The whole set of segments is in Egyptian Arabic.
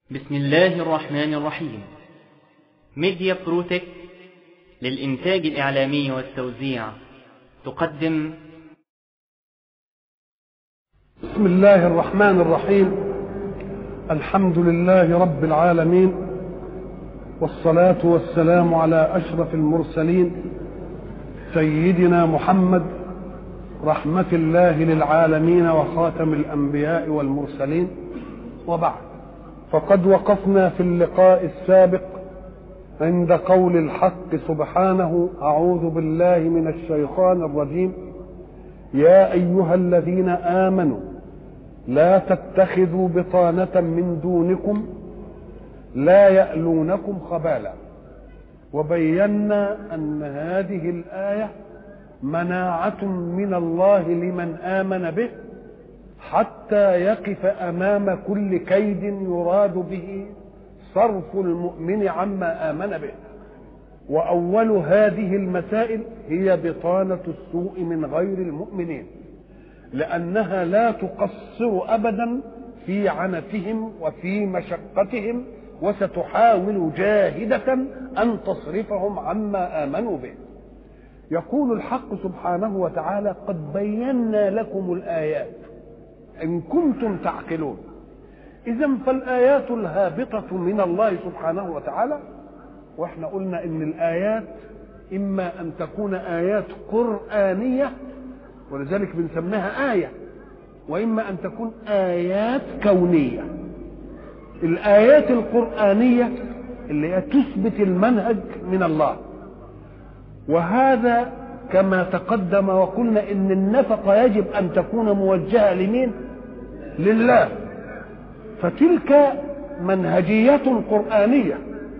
بسم الله الرحمن الرحيم ميديا بروتك للإنتاج الإعلامي والتوزيع تقدم بسم الله الرحمن الرحيم الحمد لله رب العالمين والصلاة والسلام على أشرف المرسلين سيدنا محمد رحمة الله للعالمين وخاتم الأنبياء والمرسلين وبعد فقد وقفنا في اللقاء السابق عند قول الحق سبحانه أعوذ بالله من الشيطان الرجيم يا أيها الذين آمنوا لا تتخذوا بطانة من دونكم لا يألونكم خبالا وبينا أن هذه الآية مناعة من الله لمن آمن به حتى يقف أمام كل كيد يراد به صرف المؤمن عما آمن به وأول هذه المسائل هي بطانة السوء من غير المؤمنين لأنها لا تقصر أبدا في عنتهم وفي مشقتهم وستحاول جاهدة أن تصرفهم عما آمنوا به يقول الحق سبحانه وتعالى قد بينا لكم الآيات إن كنتم تعقلون إذا فالآيات الهابطة من الله سبحانه وتعالى واحنا قلنا ان الايات اما ان تكون ايات قرانيه ولذلك بنسميها ايه واما ان تكون ايات كونيه الايات القرانيه اللي هي تثبت المنهج من الله وهذا كما تقدم وقلنا ان النفقه يجب ان تكون موجهه لمين لله فتلك منهجيه قرانيه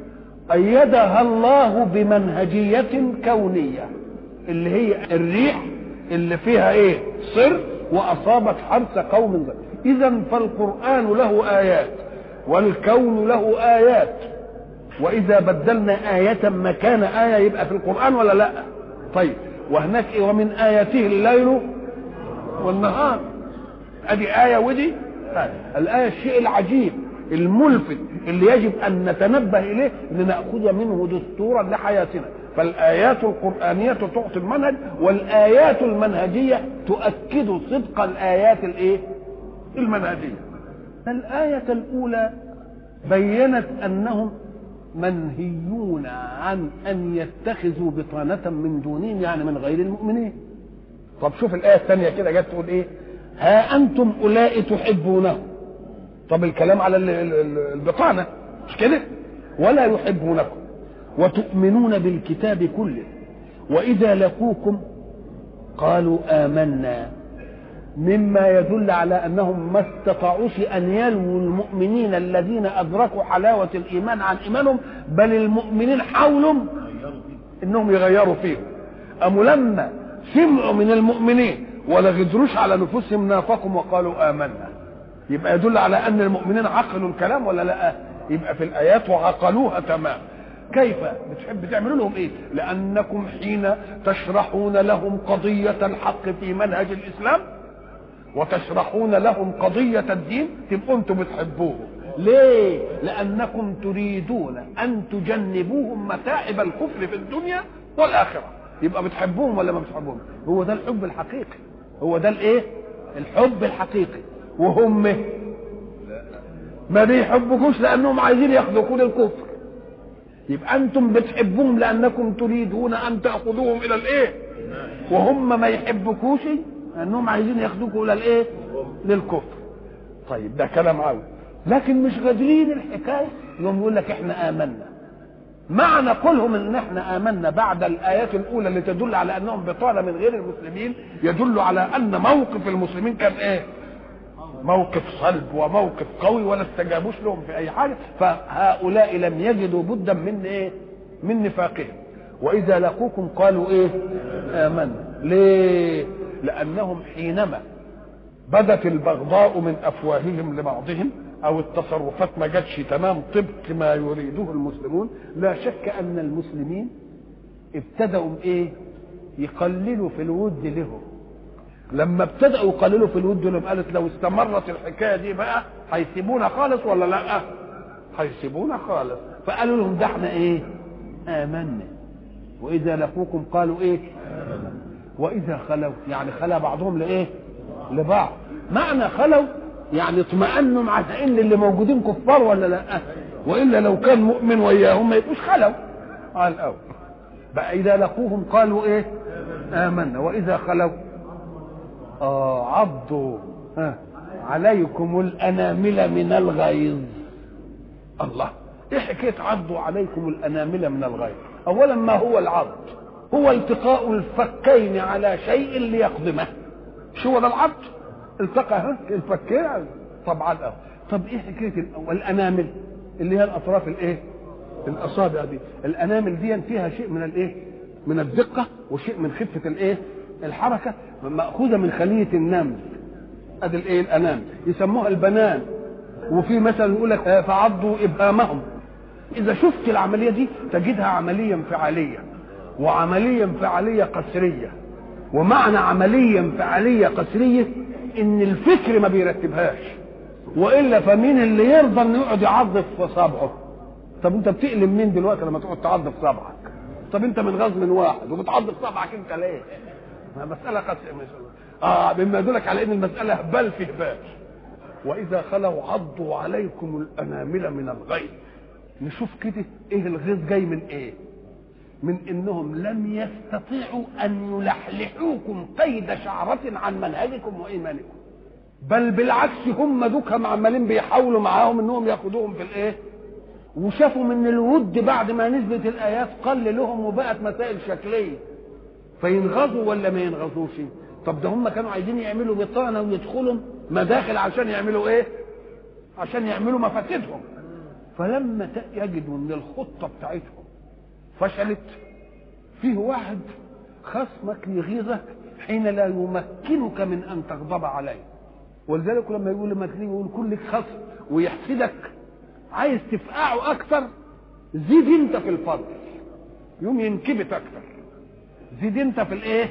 أيدها الله بمنهجية كونية اللي هي الريح اللي فيها ايه صر وأصابت حرث قوم إذا فالقرآن له آيات والكون له آيات وإذا بدلنا آية مكان آية يبقى في القرآن ولا لا طيب وهناك إيه ومن آياته الليل والنهار أدي آية ودي الآية الشيء العجيب الملفت اللي يجب ان نتنبه اليه لناخذ منه دستورا لحياتنا فالايات القرانيه تعطي المنهج والايات المنهجيه تؤكد صدق الايات الايه المنهجيه الايه الاولى بينت انهم منهيون عن ان يتخذوا بطانه من دونهم يعني من غير المؤمنين طب شوف الايه الثانيه كده جت تقول ايه ها انتم اولئك تحبونهم طب الكلام على البطانة مش كده ولا يحبونكم وتؤمنون بالكتاب كله وإذا لقوكم قالوا آمنا مما يدل على أنهم ما استطاعوش أن يلووا المؤمنين الذين أدركوا حلاوة الإيمان عن إيمانهم بل المؤمنين حاولوا إنهم يغيروا فيهم أم لما سمعوا من المؤمنين ولا غدروش على نفوسهم نافقهم وقالوا آمنا يبقى يدل على ان المؤمنين عقلوا الكلام ولا لا يبقى في الايات وعقلوها تمام كيف بتحب تعملوا لهم ايه لانكم حين تشرحون لهم قضيه الحق في منهج الاسلام وتشرحون لهم قضيه الدين تبقوا انتم بتحبوه ليه لانكم تريدون ان تجنبوهم متاعب الكفر في الدنيا والاخره يبقى بتحبوهم ولا ما بتحبوهم هو ده الحب الحقيقي هو ده الايه الحب الحقيقي وهم ما بيحبكوش لانهم عايزين ياخذوكم للكفر يبقى انتم بتحبوهم لانكم تريدون ان تاخذوهم الى الايه وهم ما يحبكوش لانهم عايزين ياخذوكم الى الايه للكفر طيب ده كلام عاوز لكن مش قادرين الحكايه يوم يقول لك احنا امنا معنى قولهم ان احنا امنا بعد الايات الاولى اللي تدل على انهم بطانه من غير المسلمين يدل على ان موقف المسلمين كان ايه موقف صلب وموقف قوي ولا استجابوش لهم في اي حاجه فهؤلاء لم يجدوا بدا من ايه من نفاقهم واذا لقوكم قالوا ايه امنا ليه لانهم حينما بدت البغضاء من افواههم لبعضهم او التصرفات ما جاتش تمام طبق ما يريده المسلمون لا شك ان المسلمين ابتدأوا ايه يقللوا في الود لهم لما ابتدأوا يقللوا في الود لهم قالت لو استمرت الحكايه دي بقى هيسيبونا خالص ولا لا هيسيبونا خالص فقالوا لهم ده احنا ايه امنا واذا لقوكم قالوا ايه واذا خلوا يعني خلا بعضهم لايه لبعض معنى خلوا يعني اطمأنوا مع ان اللي موجودين كفار ولا لا والا لو كان مؤمن وياهم ما يبقوش خلوا على الاول بقى اذا لقوهم قالوا ايه امنا واذا خلوا اه عضوا ها عليكم الانامل من الغيظ الله ايه حكايه عضوا عليكم الانامل من الغيظ اولا ما هو العض هو التقاء الفكين على شيء ليقضمه شو ده العض التقى ها الفكين طبعا الأول. طب ايه حكايه الأول؟ الانامل اللي هي الاطراف الايه الاصابع دي الانامل دي فيها شيء من الايه من الدقه وشيء من خفه الايه الحركه ماخوذه من خليه النمل ادي الايه الانامل يسموها البنان وفي مثلا يقول لك آه، فعضوا ابهامهم اذا شفت العمليه دي تجدها عمليه انفعاليه وعمليه انفعاليه قسريه ومعنى عمليه انفعاليه قسريه ان الفكر ما بيرتبهاش والا فمين اللي يرضى انه يقعد يعض في صابعه طب انت بتقلم مين دلوقتي لما تقعد تعض في صبعك طب انت من غاز من واحد وبتعض في صبعك انت ليه ما مسألة قد اه مما يدلك على ان المسألة هبال في هبال واذا خلوا عضوا عليكم الانامل من الغيظ نشوف كده ايه الغيظ جاي من ايه من انهم لم يستطيعوا ان يلحلحوكم قيد شعرة عن منهجكم وايمانكم بل بالعكس هم دوكهم عمالين بيحاولوا معاهم انهم ياخدوهم في الايه وشافوا من الود بعد ما نزلت الايات قل لهم وبقت مسائل شكليه فينغزوا ولا ما ينغزوش طب ده هم كانوا عايزين يعملوا بطانه ويدخلوا مداخل عشان يعملوا ايه عشان يعملوا مفاسدهم فلما ت- يجدوا ان الخطه بتاعتهم فشلت فيه واحد خصمك يغيظك حين لا يمكنك من ان تغضب عليه ولذلك لما يقول لما تيجي يقول كل خصم ويحسدك عايز تفقعه اكتر زيد انت في الفضل يوم ينكبت اكتر زيد انت في الايه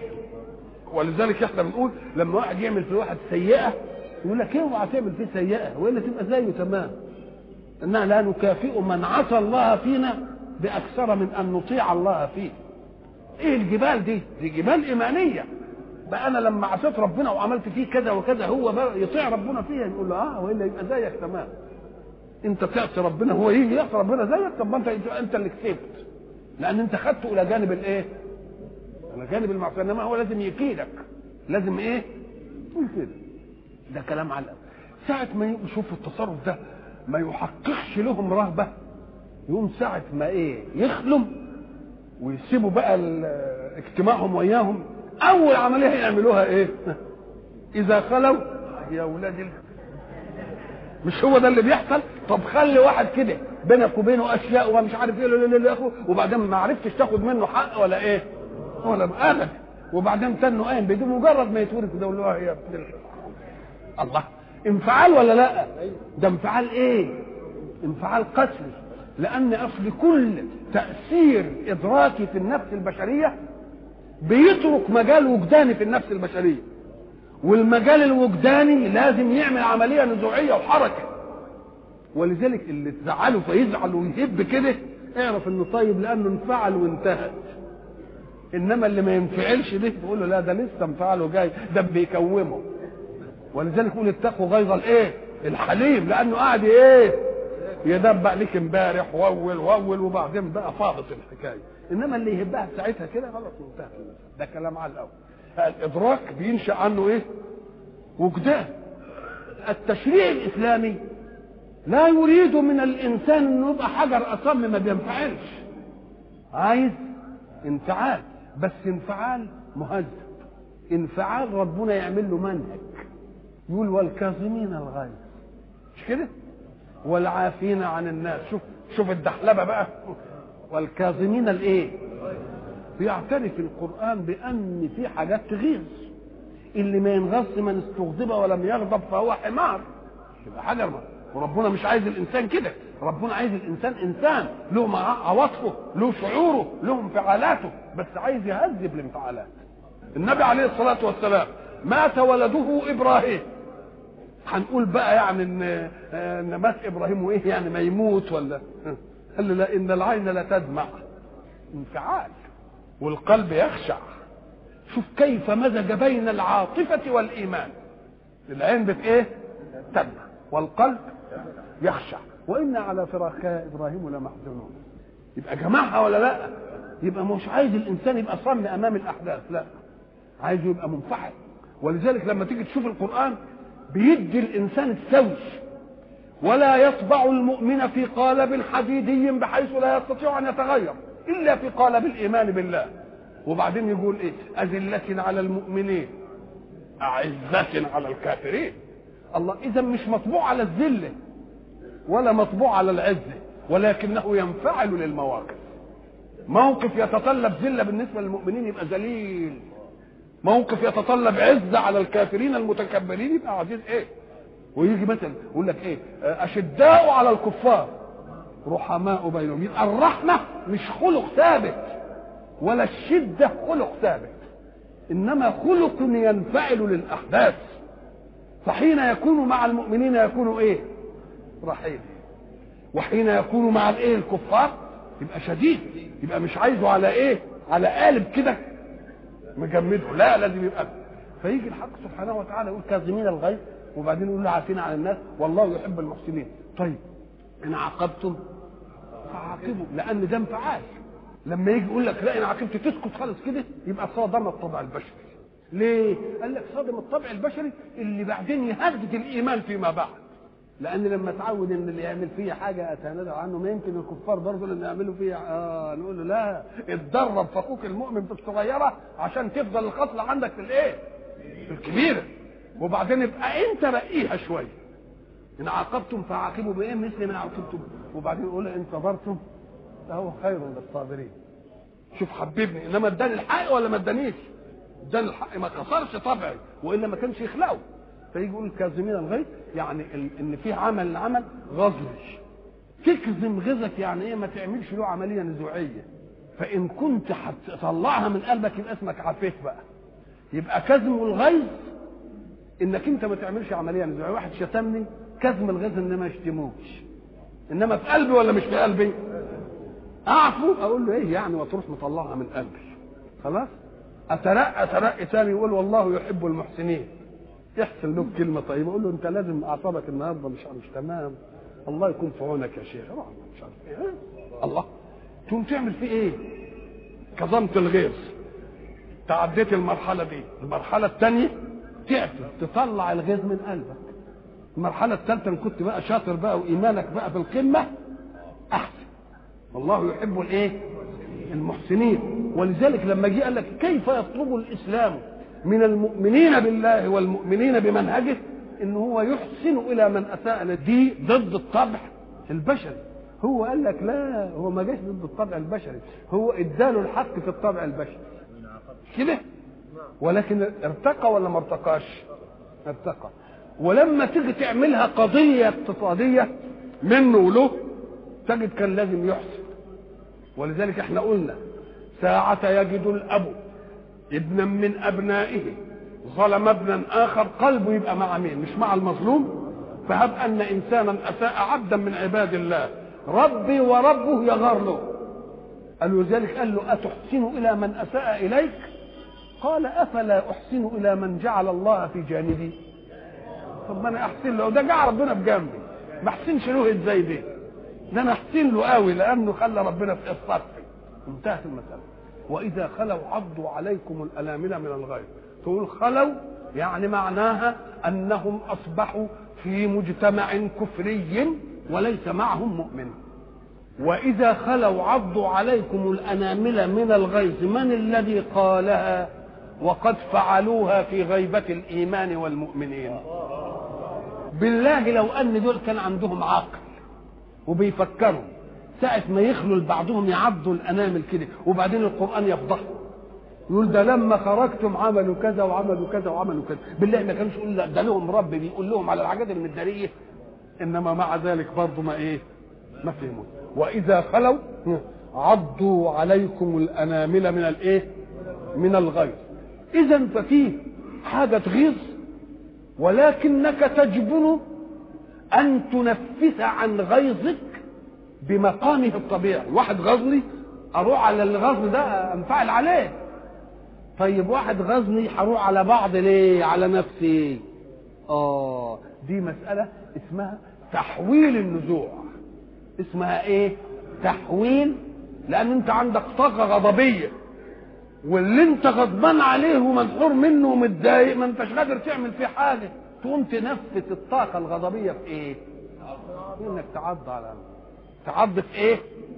ولذلك احنا بنقول لما واحد يعمل في واحد سيئه يقول لك اوعى تعمل فيه سيئه والا تبقى زيه تمام اننا لا نكافئ من عصى الله فينا باكثر من ان نطيع الله فيه ايه الجبال دي دي جبال ايمانيه بقى انا لما عصيت ربنا وعملت فيه كذا وكذا هو بقى يطيع ربنا فيها يقول له اه والا يبقى زيك تمام انت تعصي ربنا هو يجي يعصي ربنا زيك طب ما انت انت اللي كسبت لان انت خدته الى جانب الايه الى جانب المعصيه انما هو لازم يكيدك لازم ايه يقول كده ده كلام على الأول. ساعة ما يشوفوا التصرف ده ما يحققش لهم رهبة يقوم ساعة ما ايه يخلم ويسيبوا بقى ال- اجتماعهم وياهم أول عملية يعملوها ايه؟ إذا خلوا يا ولاد ال... مش هو ده اللي بيحصل طب خلي واحد كده بينك وبينه اشياء ومش عارف ايه لا- لا- لا- لا- وبعدين ما عرفتش تاخد منه حق ولا ايه ولا ابدا وبعدين تنه قايم بمجرد ما يتولد كده يقول له يا ابن ال- الله انفعال ولا لا ده انفعال ايه انفعال قسري لان اصل كل تاثير ادراكي في النفس البشريه بيترك مجال وجداني في النفس البشريه والمجال الوجداني لازم يعمل عمليه نزوعيه وحركه ولذلك اللي تزعله فيزعل ويهب كده اعرف انه طيب لانه انفعل وانتهت انما اللي ما ينفعلش ده بيقول له لا ده لسه انفعله جاي ده بيكومه ولذلك يقول اتقوا غيظ الايه الحليم لانه قاعد ايه يدبق لك امبارح واول واول وبعدين بقى فاضت الحكايه انما اللي يهبها في ساعتها كده خلاص انتهت المسألة. ده كلام على الاول الادراك بينشا عنه ايه وجدان التشريع الاسلامي لا يريد من الانسان انه يبقى حجر اصم ما بينفعلش عايز انفعال بس انفعال مهذب انفعال ربنا يعمل له منهج يقول والكاظمين الغيظ مش كده والعافين عن الناس شوف شوف الدحلبه بقى والكاظمين الايه بيعترف القران بان في حاجات تغيظ اللي ما ينغص من استغضب ولم يغضب فهو حمار يبقى حجر وربنا مش عايز الانسان كده ربنا عايز الانسان انسان له مع- عواطفه له شعوره له انفعالاته بس عايز يهذب الانفعالات النبي عليه الصلاه والسلام مات ولده ابراهيم هنقول بقى يعني ان ان مات ابراهيم وايه يعني ما يموت ولا قال له لا ان العين لا تدمع انفعال والقلب يخشع شوف كيف مزج بين العاطفة والإيمان العين بت إيه؟ تدمع والقلب يخشع وإن على فراقها إبراهيم لمحزونون يبقى جمعها ولا لا؟ يبقى مش عايز الإنسان يبقى صم أمام الأحداث لا عايزه يبقى منفعل ولذلك لما تيجي تشوف القرآن بيدي الإنسان السوي ولا يطبع المؤمن في قالب حديدي بحيث لا يستطيع أن يتغير إلا في قالب الإيمان بالله وبعدين يقول ايه أذلة على المؤمنين أعزة على الكافرين الله إذا مش مطبوع على الذلة ولا مطبوع على العزة ولكنه ينفعل للمواقف موقف يتطلب ذلة بالنسبة للمؤمنين يبقى ذليل موقف يتطلب عزة على الكافرين المتكبرين يبقى عزيز ايه ويجي مثلا يقول لك ايه أشداء على الكفار رحماء بينهم يبقى الرحمة مش خلق ثابت ولا الشدة خلق ثابت إنما خلق ينفعل للأحداث فحين يكون مع المؤمنين يكون إيه رحيم وحين يكون مع الإيه الكفار يبقى شديد يبقى مش عايزه على إيه على قالب كده مجمده لا لازم يبقى فيجي الحق سبحانه وتعالى يقول كاظمين الغيظ وبعدين يقول له عافين عن الناس والله يحب المحسنين طيب ان عاقبتم فعاقبوا لان ده انفعال لما يجي يقول لك لا ان عاقبت تسكت خالص كده يبقى صادم الطبع البشري ليه قال لك صادم الطبع البشري اللي بعدين يهدد الايمان فيما بعد لان لما تعود ان اللي يعمل فيا حاجه اتنازل عنه ما يمكن الكفار برضه اللي يعملوا فيا اه نقول له لا اتدرب في اخوك المؤمن في الصغيره عشان تفضل الخصله عندك في الايه في الكبيره وبعدين يبقى انت رقيها شويه ان عاقبتم فعاقبوا بايه مثل ما عاقبتم وبعدين يقول ان صبرتم فهو خير للصابرين شوف حببني انما اداني الحق ولا ما ادانيش اداني الحق ما كسرش طبعي والا ما كانش يخلقه فيجي يقول كاظمين الغيظ يعني ان في عمل عمل غزوي تكظم غيظك يعني ايه ما تعملش له عمليه نزوعيه فان كنت هتطلعها من قلبك يبقى اسمك عفيت بقى يبقى كظم الغيظ انك انت ما تعملش عمليه نزوعيه واحد شتمني كظم الغيظ ان ما يشتموش انما في قلبي ولا مش في قلبي اعفو اقول له ايه يعني وتروح مطلعها من قلبي خلاص اترقى ترقي ثاني يقول والله يحب المحسنين يحصل له كلمه طيبه اقول له انت لازم اعصابك النهارده مش مش تمام الله يكون في عونك يا شيخ مش عارف ايه الله تقوم تعمل فيه ايه كظمت الغيظ تعديت المرحله دي المرحله الثانيه تعفي تطلع الغيظ من قلبك المرحله الثالثه ان كنت بقى شاطر بقى وايمانك بقى في القمه احسن والله يحب الايه المحسنين ولذلك لما جه قال لك كيف يطلب الاسلام من المؤمنين بالله والمؤمنين بمنهجه ان هو يحسن الى من اساء دي ضد الطبع البشري هو قال لك لا هو ما جاش ضد الطبع البشري هو اداله الحق في الطبع البشري كده ولكن ارتقى ولا ما ارتقاش ارتقى ولما تيجي تعملها قضيه اقتصاديه منه وله تجد كان لازم يحسن ولذلك احنا قلنا ساعة يجد الأب ابنا من أبنائه ظلم ابنا آخر قلبه يبقى مع مين مش مع المظلوم فهب أن إنسانا أساء عبدا من عباد الله ربي وربه يغار له قال ذلك قال له أتحسن إلى من أساء إليك قال أفلا أحسن إلى من جعل الله في جانبي طب ما أنا أحسن له ده جعل ربنا بجنبي ما أحسنش له إزاي دي ده انا احسن له قوي لانه خلى ربنا في الصف انتهت المساله واذا خلوا عضوا عليكم الانامل من الغيظ تقول خلوا يعني معناها انهم اصبحوا في مجتمع كفري وليس معهم مؤمن واذا خلوا عضوا عليكم الانامل من الغيظ من الذي قالها وقد فعلوها في غيبه الايمان والمؤمنين بالله لو ان دول كان عندهم عقل وبيفكروا ساعة ما يخلوا لبعضهم يعضوا الأنامل كده وبعدين القرآن يفضحهم يقول ده لما خرجتم عملوا كذا وعملوا كذا وعملوا كذا بالله ما كانش يقول ده لهم رب بيقول لهم على الحاجات المدارية إنما مع ذلك برضه ما إيه ما فهموا وإذا خلوا عضوا عليكم الأنامل من الإيه من الغيظ إذا ففيه حاجة تغيظ ولكنك تجبن أن تنفس عن غيظك بمقامه الطبيعي واحد غزني أروح على الغزن ده أنفعل عليه طيب واحد غزني هروح على بعض ليه على نفسي اه دي مسألة اسمها تحويل النزوع اسمها ايه تحويل لان انت عندك طاقة غضبية واللي انت غضبان عليه ومنحور منه ومتضايق ما انتش قادر تعمل فيه حاجة تقوم تنفس الطاقة الغضبية في ايه انك تعض على تعض في ايه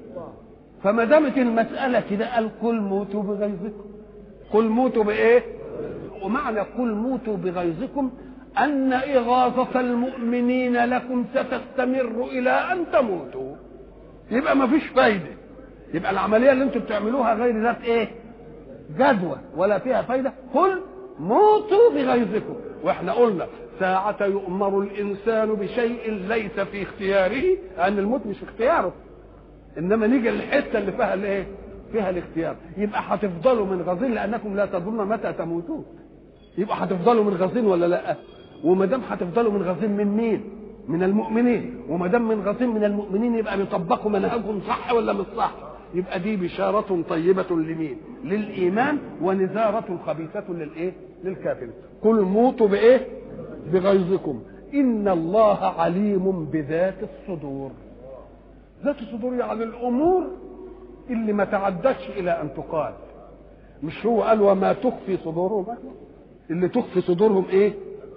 فما دامت المسألة كده قال قل موتوا بغيظكم قل موتوا بايه ومعنى قل موتوا بغيظكم ان اغاظه المؤمنين لكم ستستمر الى ان تموتوا يبقى ما فيش فايده يبقى العمليه اللي انتم بتعملوها غير ذات ايه جدوى ولا فيها فايده قل موتوا بغيظكم واحنا قلنا ساعة يؤمر الإنسان بشيء ليس في اختياره أن الموت مش في اختياره إنما نيجي للحتة اللي فيها الإيه؟ فيها الاختيار يبقى هتفضلوا من غزين لانكم لا تدرون متى تموتون يبقى هتفضلوا من غزين ولا لا وما دام هتفضلوا من غزين من مين من المؤمنين وما دام من غزين من المؤمنين يبقى بيطبقوا منهجهم صح ولا مش صح يبقى دي بشارة طيبة لمين للإيمان ونزارة خبيثة للإيه للكافر قل موتوا بإيه بغيظكم إن الله عليم بذات الصدور ذات الصدور يعني الأمور اللي ما تعدتش الى ان تقال مش هو قال وما تخفي صدورهم اللي تخفي صدورهم ايه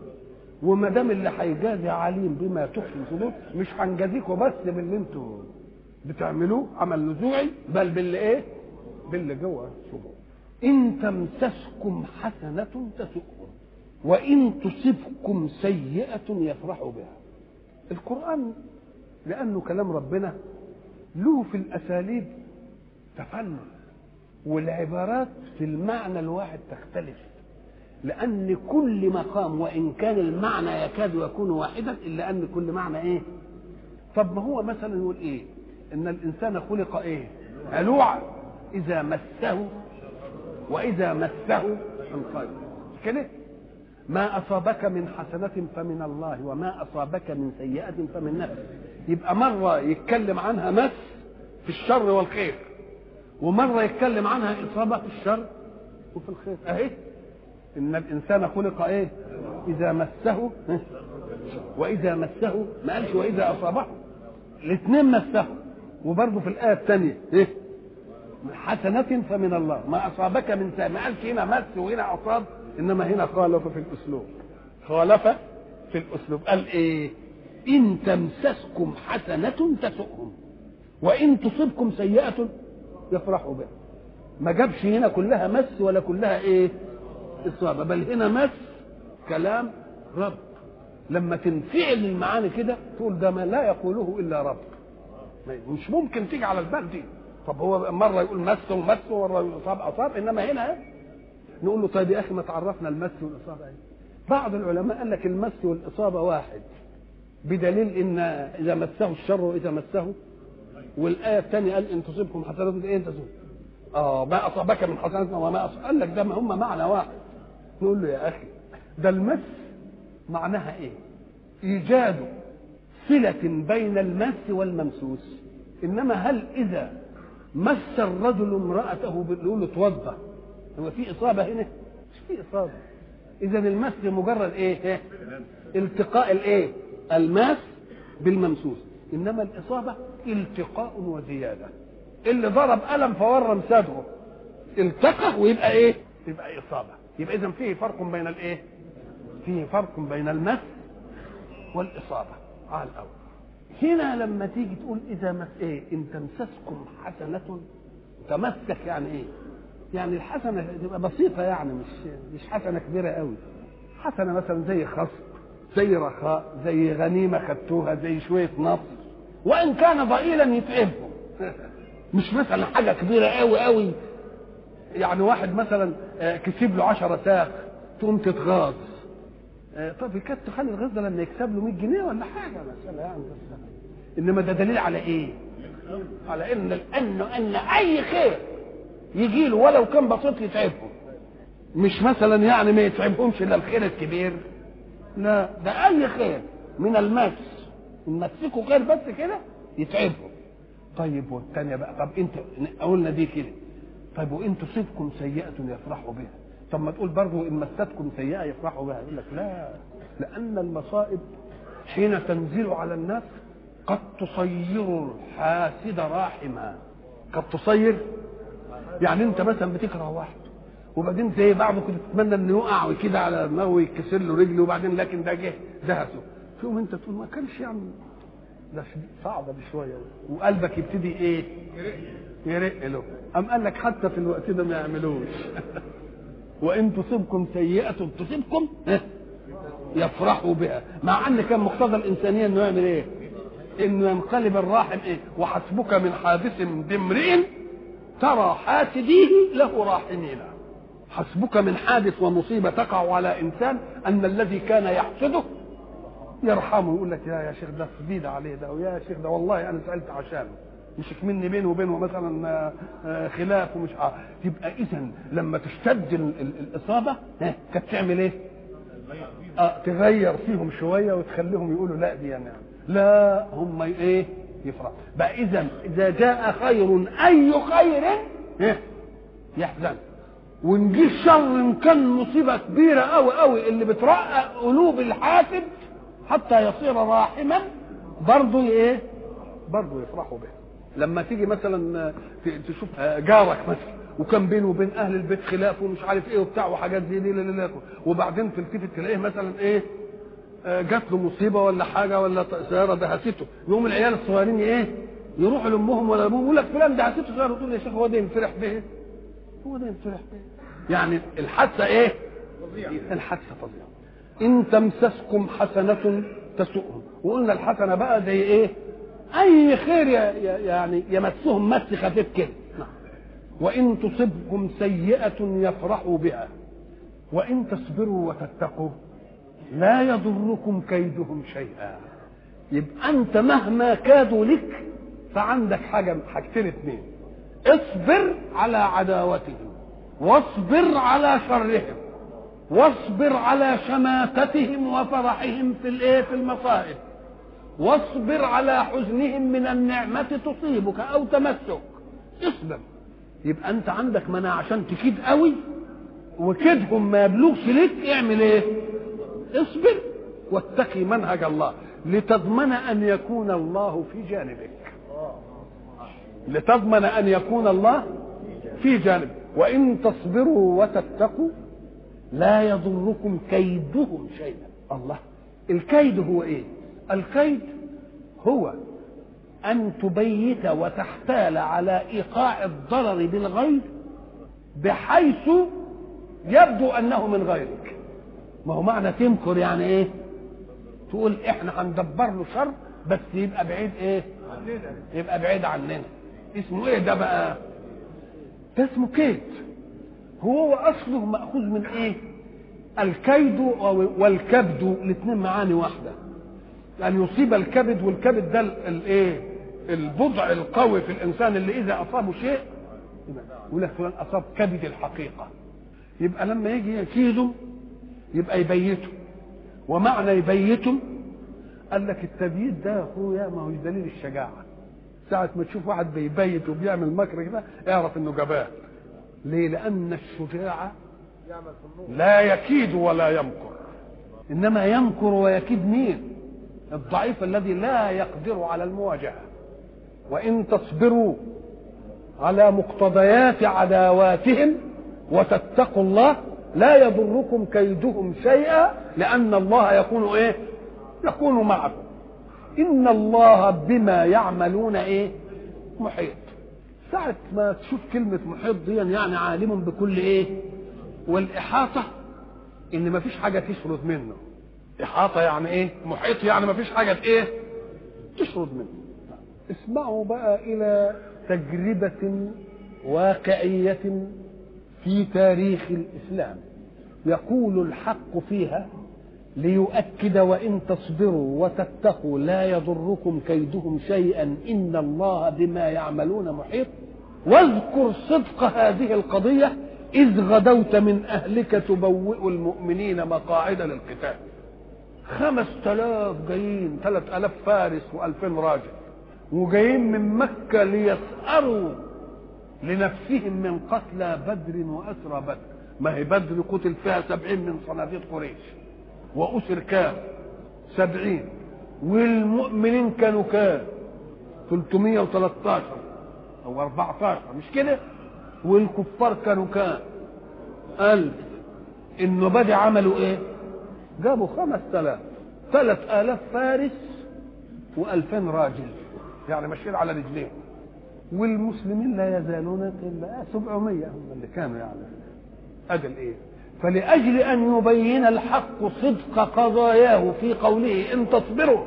وما دام اللي هيجازي عليم بما تخفي صدور مش هنجازيكوا بس باللي انتوا بتعملوه عمل نزوعي بل باللي ايه باللي جوه الصدور ان تمسسكم حسنه تسؤهم وان تصبكم سيئه يفرحوا بها القران لانه كلام ربنا له في الاساليب تفنن والعبارات في المعنى الواحد تختلف لأن كل مقام وإن كان المعنى يكاد يكون واحدا إلا أن كل معنى إيه؟ طب ما هو مثلا يقول إيه؟ إن الإنسان خلق إيه؟ هلوعا إذا مسه وإذا مسه الخير كده ما أصابك من حسنة فمن الله وما أصابك من سيئة فمن نفسك يبقى مرة يتكلم عنها مس في الشر والخير ومره يتكلم عنها اصابه في الشر وفي الخير اهي ان الانسان خلق ايه اذا مسه واذا مسه ما قالش واذا اصابه الاثنين مسه وبرضه في الايه الثانيه ايه حسنة فمن الله ما أصابك من ساء ما قالش هنا مس وهنا أصاب إنما هنا خالف في الأسلوب خالف في الأسلوب قال إيه إن تمسسكم حسنة تسؤهم وإن تصبكم سيئة يفرحوا بها ما جابش هنا كلها مس ولا كلها ايه اصابه بل هنا مس كلام رب لما تنفعل المعاني كده تقول ده ما لا يقوله الا رب مش ممكن تيجي على البال دي طب هو مره يقول مس ومس ومره يقول اصاب اصاب انما هنا نقول له طيب يا اخي ما تعرفنا المس والاصابه ايه بعض العلماء قال لك المس والاصابه واحد بدليل ان اذا مسه الشر واذا مسه والايه الثانيه قال ان تصيبكم حسنات ايه انت تصيب اه ما اصابك من حسنات وما أصاب. قال لك ده ما هم معنى واحد نقول له يا اخي ده المس معناها ايه ايجاد صله بين المس والممسوس انما هل اذا مس الرجل امراته بيقول له توضى هو في اصابه هنا مش في اصابه اذا المس مجرد ايه التقاء الايه الماس بالممسوس انما الاصابه التقاء وزياده اللي ضرب قلم فورم صدره التقى ويبقى ايه يبقى اصابه يبقى اذا فيه فرق بين الايه فيه فرق بين المس والاصابه على الاول هنا لما تيجي تقول اذا مس ايه ان تمسسكم حسنه تمسك يعني ايه يعني الحسنه تبقى بسيطه يعني مش مش حسنه كبيره قوي حسنه مثلا زي خصب زي رخاء زي غنيمه خدتوها زي شويه نصر وان كان ضئيلا يتعبهم مش مثلا حاجه كبيره قوي قوي يعني واحد مثلا كسب له 10 ساق تقوم تتغاظ طب كانت تخلي الغيظ ده لما يكسب له 100 جنيه ولا حاجه مثلا يعني بس انما ده دليل على ايه؟ على ان انه ان اي خير يجي له ولو كان بسيط يتعبهم مش مثلا يعني ما يتعبهمش الا الخير الكبير لا ده اي خير من المس نمسكوا خير بس كده يتعبهم طيب والثانيه بقى طب انت قلنا دي كده طيب وان تصبكم سيئه يفرحوا بها طب ما تقول برضه ان مستكم سيئه يفرحوا بها يقول لك لا لان المصائب حين تنزل على الناس قد تصير الحاسد راحما قد تصير يعني انت مثلا بتكره واحد وبعدين زي بعضه كنت تتمنى انه يقع وكده على دماغه ويتكسر له رجله وبعدين لكن ده جه دهسه تقوم انت تقول ما كانش يعني ده صعبه بشويه وقلبك يبتدي ايه؟ يرق له أم قال لك حتى في الوقت ده ما يعملوش وإن تصبكم سيئة تصبكم يفرحوا بها مع أن كان مقتضى الإنسانية إنه يعمل إيه؟ إنه ينقلب الراحم إيه؟ وحسبك من حادث بامرئ ترى حاسديه له راحمين حسبك من حادث ومصيبة تقع على إنسان أن الذي كان يحسده يرحمه يقول لك يا يا شيخ ده شديد عليه ده ويا شيخ ده والله أنا سألت عشانه مش مني بينه وبينه مثلا خلاف ومش اه تبقى اذا لما تشتد ال- ال- الاصابه ها كانت تعمل ايه؟ اه تغير فيهم شويه وتخليهم يقولوا لا دي يعني لا هم ايه؟ يفرح بقى اذا اذا جاء خير اي خير إيه؟ يحزن وان جه الشر ان كان مصيبه كبيره قوي قوي اللي بترقق قلوب الحاسد حتى يصير راحما برضه ايه؟ برضه يفرحوا به لما تيجي مثلا ت- تشوف جارك مثلا وكان بينه وبين اهل البيت خلاف ومش عارف ايه وبتاع وحاجات زي دي لا لا لا وبعدين تلتفت تلاقيه مثلا ايه آه، جات له مصيبه ولا حاجه ولا ط- سياره دهسته يقوم العيال الصغيرين ايه يروحوا لامهم ولا ابوهم يقول لك فلان دهسته سياره تقول يا شيخ هو ده ينفرح به هو ده ينفرح به يعني الحادثه ايه الحادثه فظيعه ان تمسسكم حسنه تسؤهم وقلنا الحسنه بقى زي ايه اي خير ي- ي- يعني يمسهم مس خفيف كده نعم. وان تصبكم سيئه يفرحوا بها وان تصبروا وتتقوا لا يضركم كيدهم شيئا يبقى انت مهما كادوا لك فعندك حاجه حاجتين اتنين اصبر على عداوتهم واصبر على شرهم واصبر على شماتتهم وفرحهم في الايه في المصائب واصبر على حزنهم من النعمة تصيبك أو تمسك اصبر يبقى أنت عندك مناعة عشان تكيد قوي وكيدهم ما يبلغش لك اعمل ايه؟ اصبر واتقي منهج الله لتضمن أن يكون الله في جانبك لتضمن أن يكون الله في جانبك وإن تصبروا وتتقوا لا يضركم كيدهم شيئا الله الكيد هو ايه الكيد هو ان تبيت وتحتال على ايقاع الضرر بالغير بحيث يبدو انه من غيرك ما هو معنى تمكر يعني ايه تقول احنا هندبر له شر بس يبقى بعيد ايه يبقى بعيد عننا اسمه ايه ده بقى ده اسمه كيد هو اصله ماخوذ من ايه الكيد والكبد الاثنين معاني واحده ان يصيب الكبد والكبد ده الايه البضع القوي في الانسان اللي اذا اصابه شيء يقول لك فلان اصاب كبد الحقيقه يبقى لما يجي يكيده يبقى يبيته ومعنى يبيته قال لك التبييت ده يا اخويا ما هو دليل الشجاعه ساعة ما تشوف واحد بيبيت وبيعمل مكر كده اعرف انه جبان ليه؟ لأن الشجاع لا يكيد ولا يمكر إنما يمكر ويكيد مين؟ الضعيف الذي لا يقدر على المواجهة وإن تصبروا على مقتضيات عداواتهم وتتقوا الله لا يضركم كيدهم شيئا لأن الله يكون إيه؟ يكون معكم إن الله بما يعملون إيه؟ محيط ساعة ما تشوف كلمة محيط دي يعني عالم بكل ايه والإحاطة إن ما فيش حاجة تشرد منه إحاطة يعني ايه محيط يعني ما فيش حاجة ايه تشرد منه اسمعوا بقى إلى تجربة واقعية في تاريخ الإسلام يقول الحق فيها ليؤكد وإن تصبروا وتتقوا لا يضركم كيدهم شيئا إن الله بما يعملون محيط واذكر صدق هذه القضية إذ غدوت من أهلك تبوئ المؤمنين مقاعد للقتال خمس تلاف جايين ثلاث ألاف فارس وألفين راجل وجايين من مكة ليسأروا لنفسهم من قتلى بدر وأسرى بدر ما هي بدر قتل فيها سبعين من صناديد قريش وأسر كام سبعين والمؤمنين كانوا كام 313 أو 14 مش كده والكفار كانوا كام ألف النبادي عملوا ايه جابوا خمس تلاف ثلاث آلاف فارس وألفين راجل يعني ماشيين على رجليهم والمسلمين لا يزالون إلا 700 هم اللي كانوا يعني أجل إيه فلأجل أن يبين الحق صدق قضاياه في قوله إن تصبروا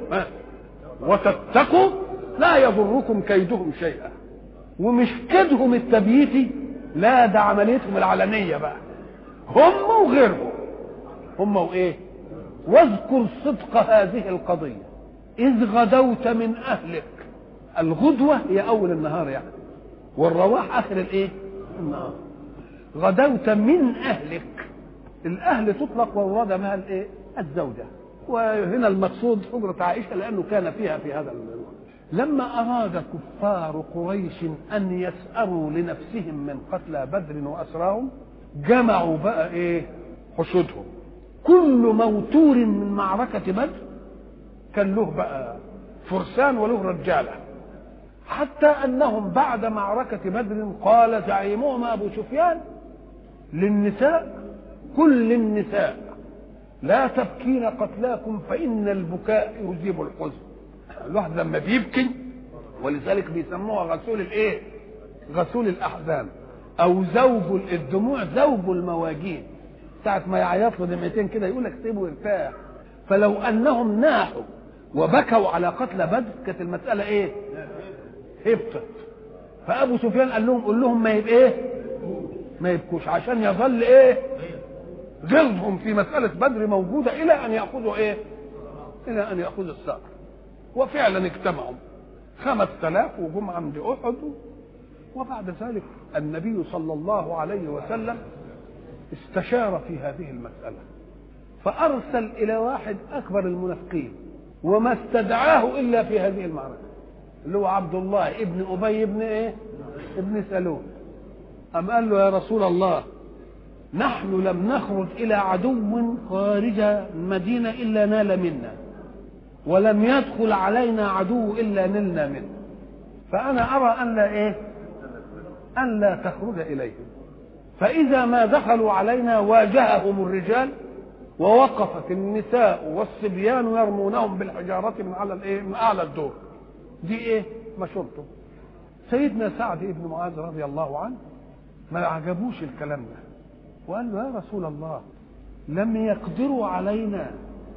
وتتقوا لا يضركم كيدهم شيئا ومش كيدهم التبييتي لا ده عمليتهم العلنية بقى هم وغيرهم هم وايه واذكر صدق هذه القضية إذ غدوت من أهلك الغدوة هي أول النهار يعني والرواح آخر الإيه؟ النهار غدوت من أهلك الأهل تطلق ويراد معها الإيه؟ الزوجة وهنا المقصود حجرة عائشة لأنه كان فيها في هذا الوقت لما أراد كفار قريش أن يسأروا لنفسهم من قتلى بدر وأسراهم جمعوا بقى إيه حشودهم كل موتور من معركة بدر كان له بقى فرسان وله رجالة حتى أنهم بعد معركة بدر قال زعيمهم أبو سفيان للنساء كل النساء لا تبكين قتلاكم فإن البكاء يجيب الحزن الواحد لما بيبكي ولذلك بيسموها غسول الايه غسول الاحزان او زوج الدموع زوج المواجين ساعة ما يعيط له دمعتين كده يقول لك سيبه يرتاح فلو انهم ناحوا وبكوا على قتل بدر كانت المسألة ايه؟ هبطت فابو سفيان قال لهم قول لهم ما يبقى ايه؟ ما يبكوش عشان يظل ايه؟ غلظهم في مسألة بدر موجودة إلى أن يأخذوا إيه؟ إلى أن يأخذوا الثأر وفعلا اجتمعوا خمس تلاف وجم عند أحد وبعد ذلك النبي صلى الله عليه وسلم استشار في هذه المسألة فأرسل إلى واحد أكبر المنافقين وما استدعاه إلا في هذه المعركة اللي هو عبد الله ابن أبي ابن إيه؟ ابن سلول أم قال له يا رسول الله نحن لم نخرج إلى عدو خارج المدينة إلا نال منا ولم يدخل علينا عدو إلا نلنا منه فأنا أرى أن لا إيه أن لا تخرج إليهم فإذا ما دخلوا علينا واجههم الرجال ووقفت النساء والصبيان يرمونهم بالحجارة من على الإيه من أعلى الدور دي إيه مشورته سيدنا سعد بن معاذ رضي الله عنه ما عجبوش الكلام ده وقال له يا رسول الله لم يقدروا علينا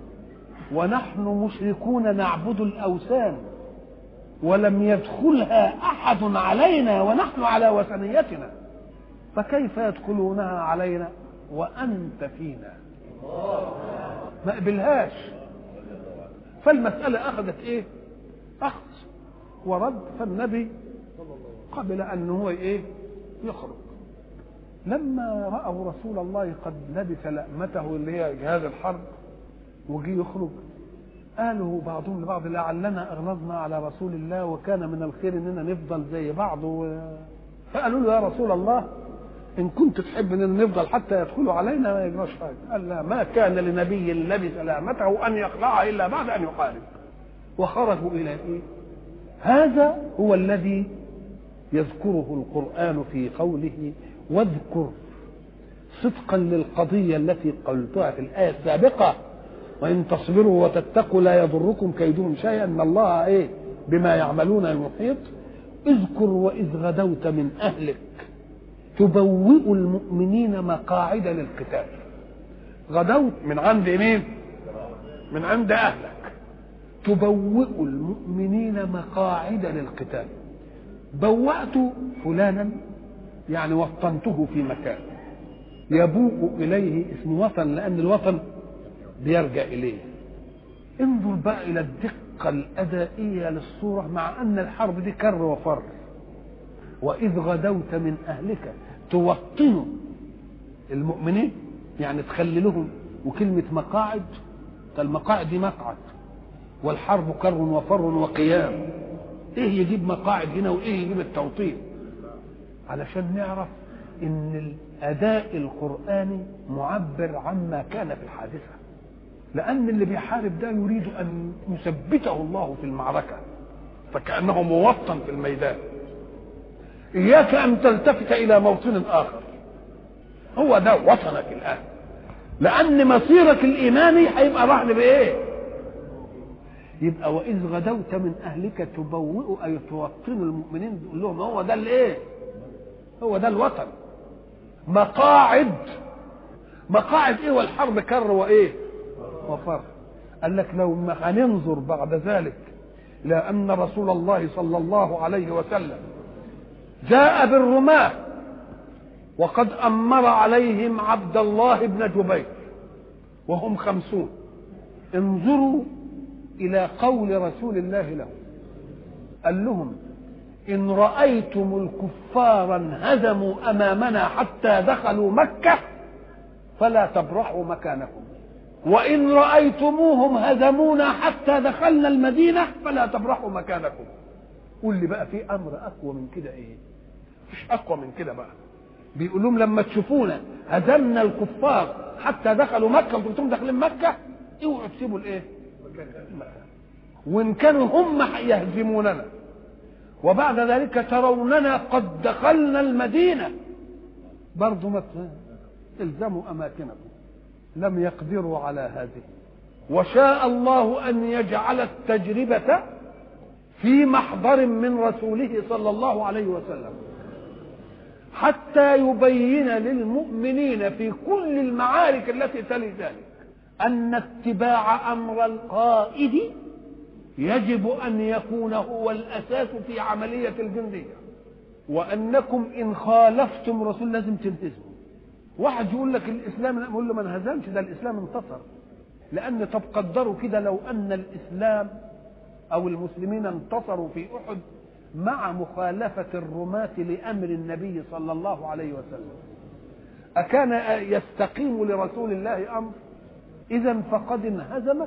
ونحن مشركون نعبد الاوثان ولم يدخلها احد علينا ونحن على وثنيتنا فكيف يدخلونها علينا وانت فينا ما قبلهاش فالمساله اخذت ايه اخذ ورد فالنبي قبل ان هو ايه يخرج لما رأوا رسول الله قد لبس لأمته اللي هي جهاز الحرب وجي يخرج قالوا بعضهم لبعض لعلنا أغلظنا على رسول الله وكان من الخير إننا نفضل زي بعض و... فقالوا له يا رسول الله إن كنت تحب إننا نفضل حتى يدخلوا علينا ما يجراش حاجة قال لا ما كان لنبي لبس لأمته أن يخلع إلا بعد أن يقارب وخرجوا إلى إيه هذا هو الذي يذكره القرآن في قوله واذكر صدقا للقضية التي قلتها في الآية السابقة وإن تصبروا وتتقوا لا يضركم كيدهم شيئا إن الله إيه بما يعملون المحيط اذكر وإذ غدوت من أهلك تبوئ المؤمنين مقاعد للقتال غدوت من عند مين من عند أهلك تبوئ المؤمنين مقاعد للقتال بوأت فلانا يعني وطنته في مكان يبوء إليه اسم وطن لأن الوطن بيرجع إليه انظر بقى إلى الدقة الأدائية للصورة مع أن الحرب دي كر وفر وإذ غدوت من أهلك توطن المؤمنين يعني تخلي لهم وكلمة مقاعد المقاعد دي مقعد والحرب كر وفر وقيام ايه يجيب مقاعد هنا وايه يجيب التوطين علشان نعرف ان الاداء القراني معبر عما كان في الحادثه لان اللي بيحارب ده يريد ان يثبته الله في المعركه فكانه موطن في الميدان اياك ان تلتفت الى موطن اخر هو ده وطنك الان لان مصيرك الايماني هيبقى رهن بايه يبقى واذ غدوت من اهلك تبوئ اي توطن المؤمنين تقول لهم هو ده الايه هو ده الوطن مقاعد مقاعد ايه والحرب كر وايه وفر قال لك لو ما هننظر بعد ذلك الى ان رسول الله صلى الله عليه وسلم جاء بالرماه وقد امر عليهم عبد الله بن جبير وهم خمسون انظروا الى قول رسول الله لهم قال لهم ان رايتم الكفار انهزموا امامنا حتى دخلوا مكه فلا تبرحوا مكانكم وان رايتموهم هزمونا حتى دخلنا المدينه فلا تبرحوا مكانكم قول لي بقى في امر اقوى من كده ايه مش اقوى من كده بقى بيقول لهم لما تشوفونا هزمنا الكفار حتى دخلوا مكه وانتم داخلين مكه اوعوا تسيبوا الايه المكان وان كانوا هم يهزموننا وبعد ذلك تروننا قد دخلنا المدينه برضو ما الزموا اماكنكم لم يقدروا على هذه وشاء الله ان يجعل التجربه في محضر من رسوله صلى الله عليه وسلم حتى يبين للمؤمنين في كل المعارك التي تلي ذلك ان اتباع امر القائد يجب ان يكون هو الاساس في عمليه الجنديه وانكم ان خالفتم رسول لازم تنتزموا واحد يقول لك الاسلام يقول له ما انهزمش ده الاسلام انتصر لان طب قدروا كده لو ان الاسلام او المسلمين انتصروا في احد مع مخالفه الرماة لامر النبي صلى الله عليه وسلم اكان يستقيم لرسول الله امر اذا فقد انهزمت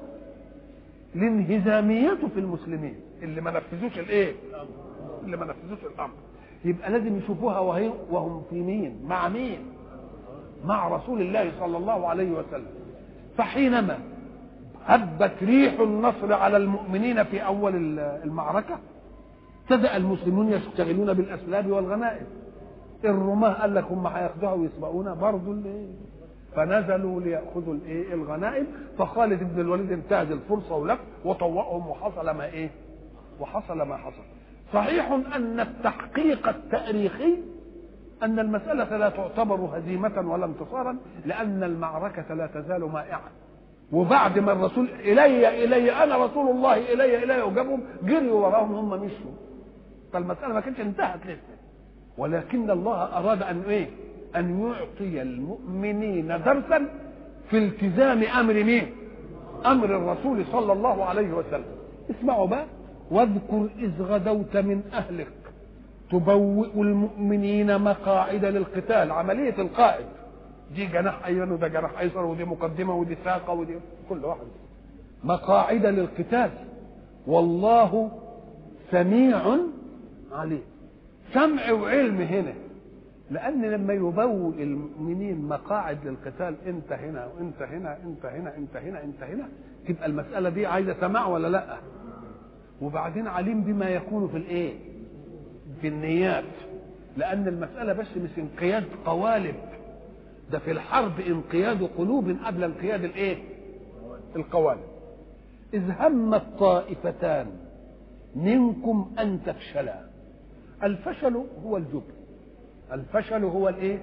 لانهزاميته في المسلمين اللي ما نفذوش الايه اللي ما نفذوش الامر يبقى لازم يشوفوها وهي وهم في مين مع مين مع رسول الله صلى الله عليه وسلم فحينما هبت ريح النصر على المؤمنين في اول المعركه ابتدا المسلمون يشتغلون بالاسباب والغنائم الرماه قال لك هم هياخدوها ويسبقونا برضه فنزلوا ليأخذوا الايه الغنائم فخالد بن الوليد انتهز الفرصة ولف وطوقهم وحصل ما ايه وحصل ما حصل صحيح ان التحقيق التاريخي ان المسألة لا تعتبر هزيمة ولا انتصارا لان المعركة لا تزال مائعة وبعد ما الرسول الي الي انا رسول الله الي الي وجابهم جريوا وراهم هم مشوا فالمسألة ما كانتش انتهت لسه ولكن الله اراد ان ايه ان يعطي المؤمنين درسا في التزام امر مين امر الرسول صلى الله عليه وسلم اسمعوا بقى واذكر اذ غدوت من اهلك تبوئ المؤمنين مقاعد للقتال عمليه القائد دي جناح ايمن وده جناح ايسر ودي مقدمه ودي ساقه ودي كل واحد مقاعد للقتال والله سميع عليم سمع وعلم هنا لان لما يبوئ المؤمنين مقاعد للقتال انت هنا وانت هنا انت هنا انت هنا انت هنا تبقى المساله دي عايزه سماع ولا لا وبعدين عليم بما يكون في الايه في النيات لان المساله بس مش انقياد قوالب ده في الحرب انقياد قلوب قبل انقياد الايه القوالب اذ هم الطائفتان منكم ان تفشلا الفشل هو الجبن الفشل هو الايه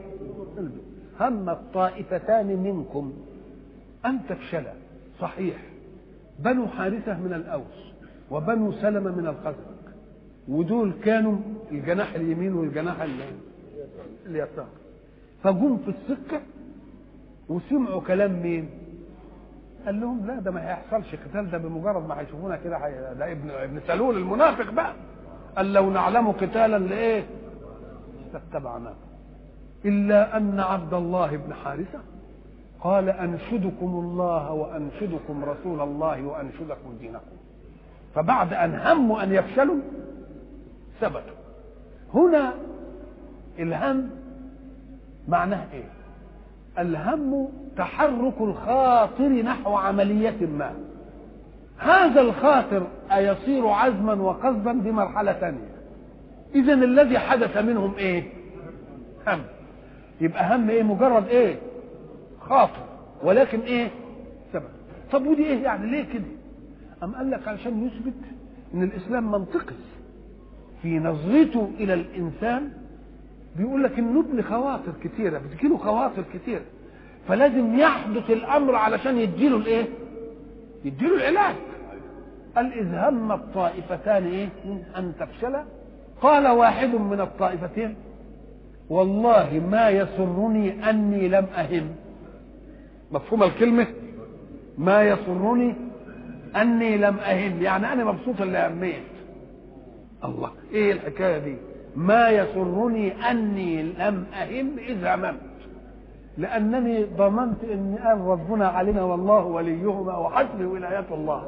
هم الطائفتان منكم ان تفشلا صحيح بنو حارثه من الاوس وبنو سلمه من الخزرج ودول كانوا الجناح اليمين والجناح اليسار فجم في السكه وسمعوا كلام مين قال لهم لا ده ما هيحصلش قتال ده بمجرد ما هيشوفونا كده ده ابن ابن سلول المنافق بقى قال لو نعلم قتالا لايه لاتبعناه إلا أن عبد الله بن حارثة قال أنشدكم الله وأنشدكم رسول الله وأنشدكم دينكم فبعد أن هموا أن يفشلوا ثبتوا هنا الهم معناه ايه الهم تحرك الخاطر نحو عملية ما هذا الخاطر أيصير عزما وقصدا دي مرحلة ثانية إذا الذي حدث منهم إيه؟ هم يبقى هم إيه؟ مجرد إيه؟ خاطر ولكن إيه؟ سبب طب ودي إيه يعني ليه كده؟ أم قال لك علشان يثبت إن الإسلام منطقي في نظرته إلى الإنسان بيقول لك إنه ابن خواطر كتيرة بتجيله خواطر كتيرة فلازم يحدث الأمر علشان يديله الإيه؟ يديله العلاج قال إذ هم الطائفتان إيه؟ أن تفشلا قال واحد من الطائفتين والله ما يسرني أني لم أهم مفهوم الكلمة ما يسرني أني لم أهم يعني أنا مبسوط اللي هميت الله إيه الحكاية دي ما يسرني أني لم أهم إذ هممت لأنني ضمنت أن قال ربنا علينا والله وليهما وحسبه ولاية الله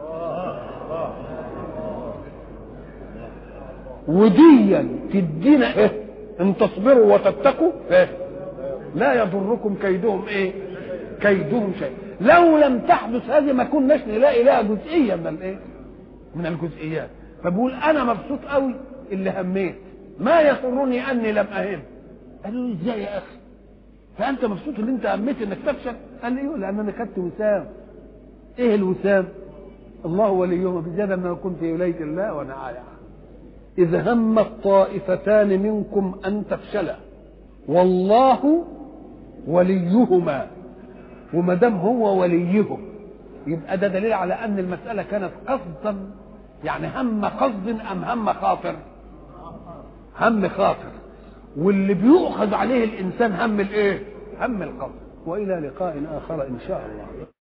وديا تدينا إيه؟ ان تصبروا وتتقوا إيه؟ لا يضركم كيدهم ايه كيدهم شيء لو لم تحدث هذه ما كناش نلاقي لها جزئيه من الايه من الجزئيات فبقول انا مبسوط قوي اللي هميت ما يسرني اني لم اهم قالوا لي ازاي يا اخي فانت مبسوط ان انت هميت انك تفشل قال لي ايوه لان انا خدت وسام ايه الوسام الله وليهما بزيادة ما كنت في ولاية الله وانا عايع إذا هم الطائفتان منكم أن تفشلا والله وليهما وما دام هو وليهم يبقى ده دليل على أن المسألة كانت قصدا يعني هم قصد أم هم خاطر هم خاطر واللي بيؤخذ عليه الإنسان هم الإيه هم القصد وإلى لقاء آخر إن شاء الله